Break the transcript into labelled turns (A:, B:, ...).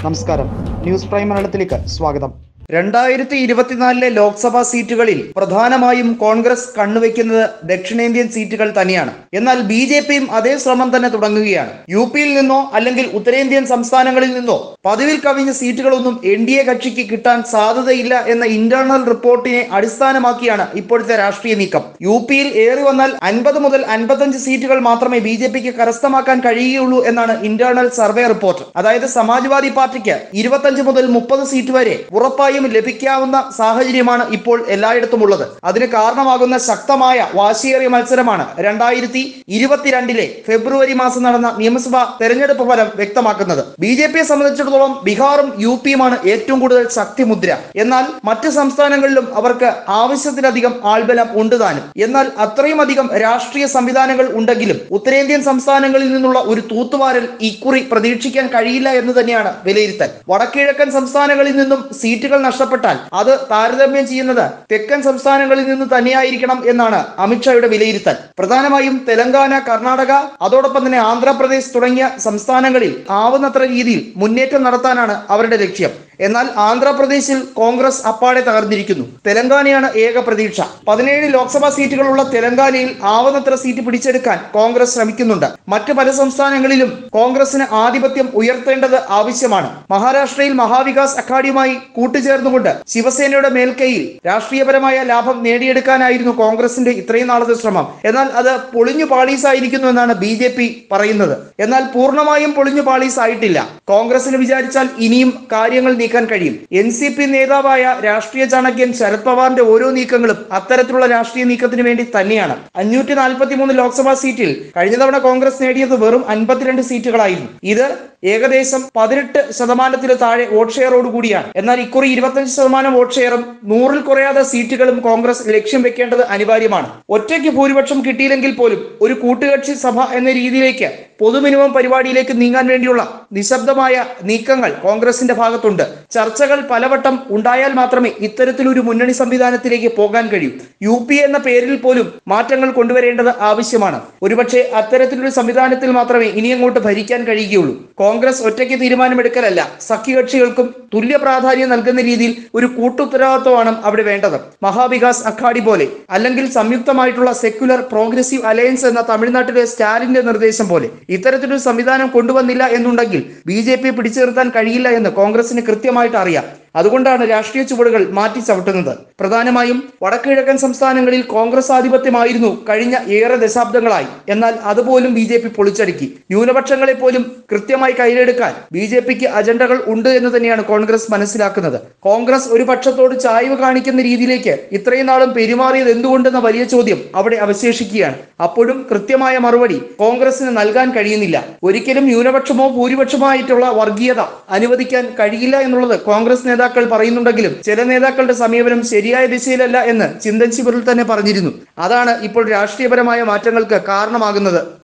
A: നമസ്കാരം news prime മലയാളത്തിലേക്ക് സ്വാഗതം രണ്ടായിരത്തി ഇരുപത്തിനാലിലെ ലോക്സഭാ സീറ്റുകളിൽ പ്രധാനമായും കോൺഗ്രസ് കണ്ണുവെക്കുന്നത് ദക്ഷിണേന്ത്യൻ സീറ്റുകൾ തന്നെയാണ് എന്നാൽ ബി ജെ പിയും അതേ ശ്രമം തന്നെ തുടങ്ങുകയാണ് യു പിയിൽ നിന്നോ അല്ലെങ്കിൽ ഉത്തരേന്ത്യൻ സംസ്ഥാനങ്ങളിൽ നിന്നോ പതിവിൽ കവിഞ്ഞ സീറ്റുകളൊന്നും എൻ ഡി എ കക്ഷിക്ക് കിട്ടാൻ സാധ്യതയില്ല എന്ന ഇന്റേണൽ റിപ്പോർട്ടിനെ അടിസ്ഥാനമാക്കിയാണ് ഇപ്പോഴത്തെ രാഷ്ട്രീയ നീക്കം യു പിയിൽ ഏറി വന്നാൽ അൻപത് മുതൽ അൻപത്തഞ്ച് സീറ്റുകൾ മാത്രമേ ബി ജെ പിക്ക് കരസ്ഥമാക്കാൻ കഴിയുകയുള്ളൂ എന്നാണ് ഇന്റേണൽ സർവേ റിപ്പോർട്ട് അതായത് സമാജ്വാദി പാർട്ടിക്ക് ഇരുപത്തഞ്ച് മുതൽ മുപ്പത് സീറ്റ് വരെ ഉറപ്പായും ലഭിക്കാവുന്ന സാഹചര്യമാണ് ഇപ്പോൾ എല്ലായിടത്തും ഉള്ളത് അതിന് കാരണമാകുന്ന ശക്തമായ വാശിയേറിയ മത്സരമാണ് രണ്ടായിരത്തി ഇരുപത്തിരണ്ടിലെ ഫെബ്രുവരി മാസം നടന്ന നിയമസഭാ തെരഞ്ഞെടുപ്പ് ഫലം വ്യക്തമാക്കുന്നത് ബി ജെ പിയെ സംബന്ധിച്ചിടത്തോളം ബീഹാറും യു പിയുമാണ് ഏറ്റവും കൂടുതൽ ശക്തിമുദ്ര എന്നാൽ മറ്റ് സംസ്ഥാനങ്ങളിലും അവർക്ക് ആവശ്യത്തിലധികം ആൾബലം ഉണ്ട് താനും എന്നാൽ അത്രയും അധികം രാഷ്ട്രീയ സംവിധാനങ്ങൾ ഉണ്ടെങ്കിലും ഉത്തരേന്ത്യൻ സംസ്ഥാനങ്ങളിൽ നിന്നുള്ള ഒരു തൂത്തുവാരൽ ഇക്കുറി പ്രതീക്ഷിക്കാൻ കഴിയില്ല എന്ന് തന്നെയാണ് വിലയിരുത്തൽ വടക്കിഴക്കൻ സംസ്ഥാനങ്ങളിൽ നിന്നും സീറ്റുകൾ നഷ്ടപ്പെട്ടാൽ അത് താരതമ്യം ചെയ്യുന്നത് തെക്കൻ സംസ്ഥാനങ്ങളിൽ നിന്ന് തന്നെയായിരിക്കണം എന്നാണ് അമിത്ഷായുടെ വിലയിരുത്തൽ പ്രധാനമായും തെലങ്കാന കർണാടക അതോടൊപ്പം തന്നെ ആന്ധ്രാപ്രദേശ് തുടങ്ങിയ സംസ്ഥാനങ്ങളിൽ ആവുന്നത്ര രീതിയിൽ മുന്നേറ്റം നടത്താനാണ് അവരുടെ ലക്ഷ്യം എന്നാൽ ആന്ധ്രാപ്രദേശിൽ കോൺഗ്രസ് അപ്പാടെ തകർന്നിരിക്കുന്നു തെലങ്കാനയാണ് ഏക പ്രതീക്ഷ പതിനേഴ് ലോക്സഭാ സീറ്റുകളുള്ള തെലങ്കാനയിൽ ആവുന്നത്ര സീറ്റ് പിടിച്ചെടുക്കാൻ കോൺഗ്രസ് ശ്രമിക്കുന്നുണ്ട് മറ്റ് പല സംസ്ഥാനങ്ങളിലും കോൺഗ്രസിന് ആധിപത്യം ഉയർത്തേണ്ടത് ആവശ്യമാണ് മഹാരാഷ്ട്രയിൽ മഹാവികാസ് അഘാഡിയുമായി കൂട്ടുചേർന്നുകൊണ്ട് ശിവസേനയുടെ മേൽക്കൈയിൽ രാഷ്ട്രീയപരമായ ലാഭം നേടിയെടുക്കാനായിരുന്നു കോൺഗ്രസിന്റെ ഇത്രയും നാളത്തെ ശ്രമം എന്നാൽ അത് പൊളിഞ്ഞു പാളീസായിരിക്കുന്നു എന്നാണ് ബി ജെ പി പറയുന്നത് എന്നാൽ പൂർണ്ണമായും പൊളിഞ്ഞു പാളീസ് ആയിട്ടില്ല കോൺഗ്രസിന് വിചാരിച്ചാൽ ഇനിയും കാര്യങ്ങൾ നീക്കാൻ കഴിയും എൻ സി പി നേതാവായ രാഷ്ട്രീയ ചാണക്യൻ ശരത് പവാറിന്റെ ഓരോ നീക്കങ്ങളും അത്തരത്തിലുള്ള രാഷ്ട്രീയ നീക്കത്തിന് വേണ്ടി തന്നെയാണ് അഞ്ഞൂറ്റി നാൽപ്പത്തി മൂന്ന് ലോക്സഭാ സീറ്റിൽ കഴിഞ്ഞ തവണ കോൺഗ്രസ് നേടിയത് വെറും അൻപത്തിരണ്ട് സീറ്റുകളായിരുന്നു ഇത് ഏകദേശം പതിനെട്ട് ശതമാനത്തിന് താഴെ വോട്ട് ഷെയറോട് കൂടിയാണ് എന്നാൽ ഇക്കുറി ഇരുപത്തഞ്ച് ശതമാനം വോട്ട് ഷെയറും നൂറിൽ കുറയാതെ സീറ്റുകളും കോൺഗ്രസ് ലക്ഷ്യം വെക്കേണ്ടത് അനിവാര്യമാണ് ഒറ്റയ്ക്ക് ഭൂരിപക്ഷം കിട്ടിയില്ലെങ്കിൽ പോലും ഒരു കൂട്ടുകക്ഷി സഭ എന്ന രീതിയിലേക്ക് പൊതു മിനിമം പരിപാടിയിലേക്ക് നീങ്ങാൻ വേണ്ടിയുള്ള നിശബ്ദമായ നീക്കങ്ങൾ കോൺഗ്രസിന്റെ ഭാഗത്തുണ്ട് ചർച്ചകൾ പലവട്ടം ഉണ്ടായാൽ മാത്രമേ ഇത്തരത്തിലൊരു മുന്നണി സംവിധാനത്തിലേക്ക് പോകാൻ കഴിയൂ യു പി എന്ന പേരിൽ പോലും മാറ്റങ്ങൾ കൊണ്ടുവരേണ്ടത് ആവശ്യമാണ് ഒരുപക്ഷെ അത്തരത്തിലൊരു സംവിധാനത്തിൽ മാത്രമേ ഇനിയങ്ങോട്ട് ഭരിക്കാൻ കഴിയുകയുള്ളൂ കോൺഗ്രസ് ഒറ്റയ്ക്ക് തീരുമാനമെടുക്കലല്ല സഖ്യകക്ഷികൾക്കും തുല്യ പ്രാധാന്യം നൽകുന്ന രീതിയിൽ ഒരു കൂട്ടുത്തരവാദിത്വമാണ് അവിടെ വേണ്ടത് മഹാവികാസ് അഘാഡി പോലെ അല്ലെങ്കിൽ സംയുക്തമായിട്ടുള്ള സെക്യുലർ പ്രോഗ്രസീവ് അലയൻസ് എന്ന തമിഴ്നാട്ടിലെ സ്റ്റാലിന്റെ നിർദ്ദേശം പോലെ ഇത്തരത്തിലൊരു സംവിധാനം കൊണ്ടുവന്നില്ല എന്നുണ്ടെങ്കിൽ ബി ജെ പി പിടിച്ചു നിർത്താൻ കഴിയില്ല എന്ന് കോൺഗ്രസിന് കൃത്യമായിട്ട് അറിയാം അതുകൊണ്ടാണ് രാഷ്ട്രീയ ചുവടുകൾ മാറ്റി ചവിട്ടുന്നത് പ്രധാനമായും വടക്കിഴക്കൻ സംസ്ഥാനങ്ങളിൽ കോൺഗ്രസ് ആധിപത്യമായിരുന്നു കഴിഞ്ഞ ഏറെ ദശാബ്ദങ്ങളായി എന്നാൽ അതുപോലും ബി ജെ പി പൊളിച്ചടുക്കി ന്യൂനപക്ഷങ്ങളെ പോലും കൃത്യമായി കയ്യിലെടുക്കാൻ ബി ജെ പിക്ക് അജണ്ടകൾ ഉണ്ട് എന്ന് തന്നെയാണ് കോൺഗ്രസ് മനസ്സിലാക്കുന്നത് കോൺഗ്രസ് ഒരു പക്ഷത്തോട് ചായ്വ് കാണിക്കുന്ന രീതിയിലേക്ക് ഇത്രയും നാളും പെരുമാറിയത് എന്തുകൊണ്ടെന്ന വലിയ ചോദ്യം അവിടെ അവശേഷിക്കുകയാണ് അപ്പോഴും കൃത്യമായ മറുപടി കോൺഗ്രസിന് നൽകാൻ കഴിയുന്നില്ല ഒരിക്കലും ന്യൂനപക്ഷമോ ഭൂരിപക്ഷമോ ആയിട്ടുള്ള വർഗീയത അനുവദിക്കാൻ കഴിയില്ല എന്നുള്ളത് കോൺഗ്രസ് നേതാക്കൾ പറയുന്നുണ്ടെങ്കിലും ചില നേതാക്കളുടെ സമീപനം ശരിയായ ദിശയിലല്ല എന്ന് ചിന്തൻ ശിബിറിൽ തന്നെ പറഞ്ഞിരുന്നു അതാണ് ഇപ്പോൾ രാഷ്ട്രീയപരമായ മാറ്റങ്ങൾക്ക് കാരണമാകുന്നത്